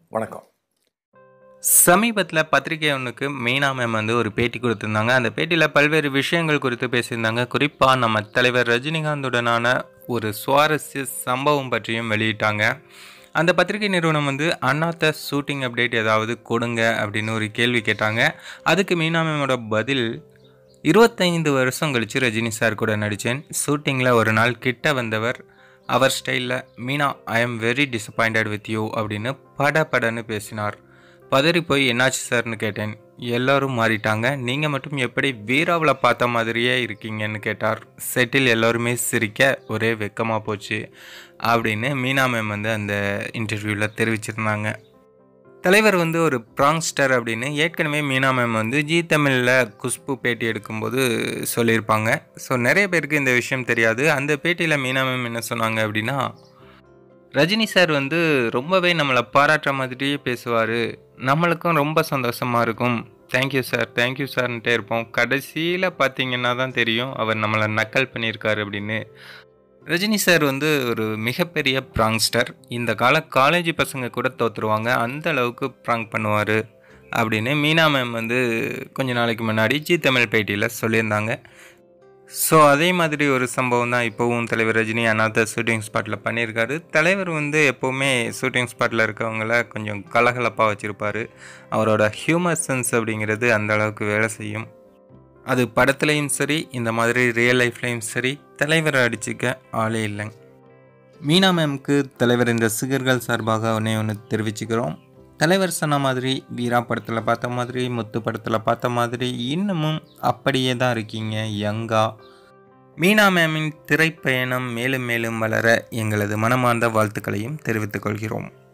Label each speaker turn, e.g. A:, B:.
A: வணக்கம்
B: சமீபத்தில் பத்திரிகை ஒன்றுக்கு மீனா மேம் வந்து ஒரு பேட்டி கொடுத்துருந்தாங்க அந்த பேட்டியில் பல்வேறு விஷயங்கள் குறித்து பேசியிருந்தாங்க குறிப்பாக நம்ம தலைவர் ரஜினிகாந்துடனான ஒரு சுவாரஸ்ய சம்பவம் பற்றியும் வெளியிட்டாங்க அந்த பத்திரிகை நிறுவனம் வந்து அண்ணாத்த ஷூட்டிங் அப்டேட் ஏதாவது கொடுங்க அப்படின்னு ஒரு கேள்வி கேட்டாங்க அதுக்கு மீனா மேமோட பதில் இருபத்தைந்து வருஷம் கழித்து ரஜினி சார் கூட நடித்தேன் ஷூட்டிங்கில் ஒரு நாள் கிட்ட வந்தவர் அவர் ஸ்டைலில் Meena I am very disappointed with you அப்படின்னு பட படன்னு பேசினார் பதறி போய் என்னாச்சு சார்னு கேட்டேன் எல்லாரும் மாறிட்டாங்க நீங்கள் மட்டும் எப்படி வீராவில் பார்த்த மாதிரியே இருக்கீங்கன்னு கேட்டார் செட்டில் எல்லோருமே சிரிக்க ஒரே வெக்கமாக போச்சு அப்படின்னு மீனா மேம் வந்து அந்த இன்டர்வியூவில் தெரிவிச்சிருந்தாங்க தலைவர் வந்து ஒரு ப்ராங்ஸ்டர் அப்படின்னு ஏற்கனவே மீனா மேம் வந்து ஜி தமிழில் குஷ்பு பேட்டி எடுக்கும்போது சொல்லியிருப்பாங்க ஸோ நிறைய பேருக்கு இந்த விஷயம் தெரியாது அந்த பேட்டியில் மீனா மேம் என்ன சொன்னாங்க அப்படின்னா ரஜினி சார் வந்து ரொம்பவே நம்மளை பாராட்டுற மாதிரியே பேசுவார் நம்மளுக்கும் ரொம்ப சந்தோஷமாக இருக்கும் தேங்க்யூ சார் தேங்க்யூ சார்ன்ட்டே இருப்போம் கடைசியில் பார்த்தீங்கன்னா தான் தெரியும் அவர் நம்மளை நக்கல் பண்ணியிருக்காரு அப்படின்னு ரஜினி சார் வந்து ஒரு மிகப்பெரிய ப்ராங்ஸ்டர் இந்த கால காலேஜ் பசங்க கூட தோற்றுருவாங்க அந்த அளவுக்கு ப்ராங்க் பண்ணுவார் அப்படின்னு மீனா மேம் வந்து கொஞ்ச நாளைக்கு முன்னாடி ஜி தமிழ் பேட்டியில் சொல்லியிருந்தாங்க ஸோ அதே மாதிரி ஒரு சம்பவம் தான் இப்போவும் தலைவர் ரஜினி அநாத ஷூட்டிங் ஸ்பாட்டில் பண்ணியிருக்காரு தலைவர் வந்து எப்போவுமே ஷூட்டிங் ஸ்பாட்டில் இருக்கவங்கள கொஞ்சம் கலகலப்பாக வச்சுருப்பார் அவரோட ஹியூமர் சென்ஸ் அப்படிங்கிறது அந்த அளவுக்கு வேலை செய்யும் அது படத்துலையும் சரி இந்த மாதிரி ரியல் லைஃப்லையும் சரி தலைவரை அடிச்சுக்க ஆளே இல்லைங்க மீனா மேம்க்கு தலைவர் இந்த ரசிகர்கள் சார்பாக ஒன்றே ஒன்று தெரிவிச்சுக்கிறோம் தலைவர் சொன்ன மாதிரி வீரா படத்தில் பார்த்த மாதிரி முத்து படத்தில் பார்த்த மாதிரி இன்னமும் அப்படியே தான் இருக்கீங்க யங்கா மீனா மேமின் திரைப்பயணம் மேலும் மேலும் வளர எங்களது மனமார்ந்த வாழ்த்துக்களையும் தெரிவித்துக் கொள்கிறோம்